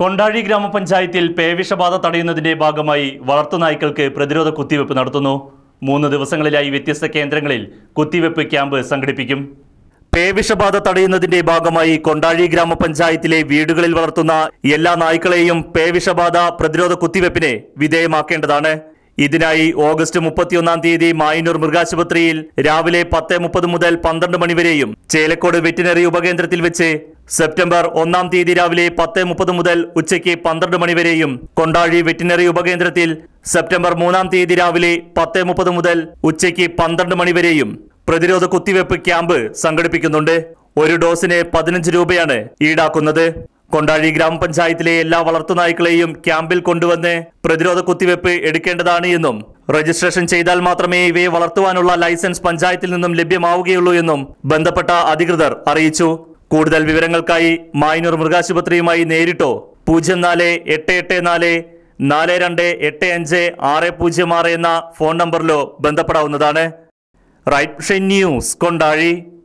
കൊണ്ടാഴി ഗ്രാമപഞ്ചായത്തിൽ പേവിഷബാധ തടയുന്നതിന്റെ ഭാഗമായി വളർത്തുനായ്ക്കൾക്ക് പ്രതിരോധ കുത്തിവെപ്പ് നടത്തുന്നു മൂന്ന് ദിവസങ്ങളിലായി വ്യത്യസ്ത കേന്ദ്രങ്ങളിൽ കുത്തിവെപ്പ് ക്യാമ്പ് സംഘടിപ്പിക്കും പേവിഷബാധ തടയുന്നതിന്റെ ഭാഗമായി കൊണ്ടാഴി ഗ്രാമപഞ്ചായത്തിലെ വീടുകളിൽ വളർത്തുന്ന എല്ലാ നായ്ക്കളെയും പേവിഷബാധ പ്രതിരോധ കുത്തിവെപ്പിന് വിധേയമാക്കേണ്ടതാണ് ഇതിനായി ഓഗസ്റ്റ് മുപ്പത്തിയൊന്നാം തീയതി മായന്നൂർ മൃഗാശുപത്രിയിൽ രാവിലെ പത്ത് മുപ്പത് മുതൽ പന്ത്രണ്ട് മണിവരെയും ചേലക്കോട് വെറ്റിനറി ഉപകേന്ദ്രത്തിൽ വെച്ച് സെപ്റ്റംബർ ഒന്നാം തീയതി രാവിലെ പത്ത് മുപ്പത് മുതൽ ഉച്ചയ്ക്ക് പന്ത്രണ്ട് മണിവരെയും കൊണ്ടാഴി വെറ്റിനറി ഉപകേന്ദ്രത്തിൽ സെപ്റ്റംബർ മൂന്നാം തീയതി രാവിലെ പത്ത് മുപ്പത് മുതൽ ഉച്ചയ്ക്ക് പന്ത്രണ്ട് മണിവരെയും പ്രതിരോധ കുത്തിവെപ്പ് ക്യാമ്പ് സംഘടിപ്പിക്കുന്നുണ്ട് ഒരു ഡോസിന് പതിനഞ്ച് രൂപയാണ് ഈടാക്കുന്നത് കൊണ്ടാഴി ഗ്രാമപഞ്ചായത്തിലെ എല്ലാ വളർത്തുനായ്ക്കളെയും ക്യാമ്പിൽ കൊണ്ടുവന്ന് പ്രതിരോധ കുത്തിവെപ്പ് എടുക്കേണ്ടതാണ് എന്നും രജിസ്ട്രേഷൻ ചെയ്താൽ മാത്രമേ ഇവയെ വളർത്തുവാനുള്ള ലൈസൻസ് പഞ്ചായത്തിൽ നിന്നും ലഭ്യമാവുകയുള്ളൂ എന്നും ബന്ധപ്പെട്ട അധികൃതർ അറിയിച്ചു കൂടുതൽ വിവരങ്ങൾക്കായി മായന്നൂർ മൃഗാശുപത്രിയുമായി നേരിട്ടോ പൂജ്യം നാല് എട്ട് എട്ട് നാല് നാല് രണ്ട് എട്ട് അഞ്ച് ആറ് പൂജ്യം ആറ് എന്ന ഫോൺ നമ്പറിലോ ബന്ധപ്പെടാവുന്നതാണ് റൈറ്റ് ന്യൂസ് കൊണ്ടാഴി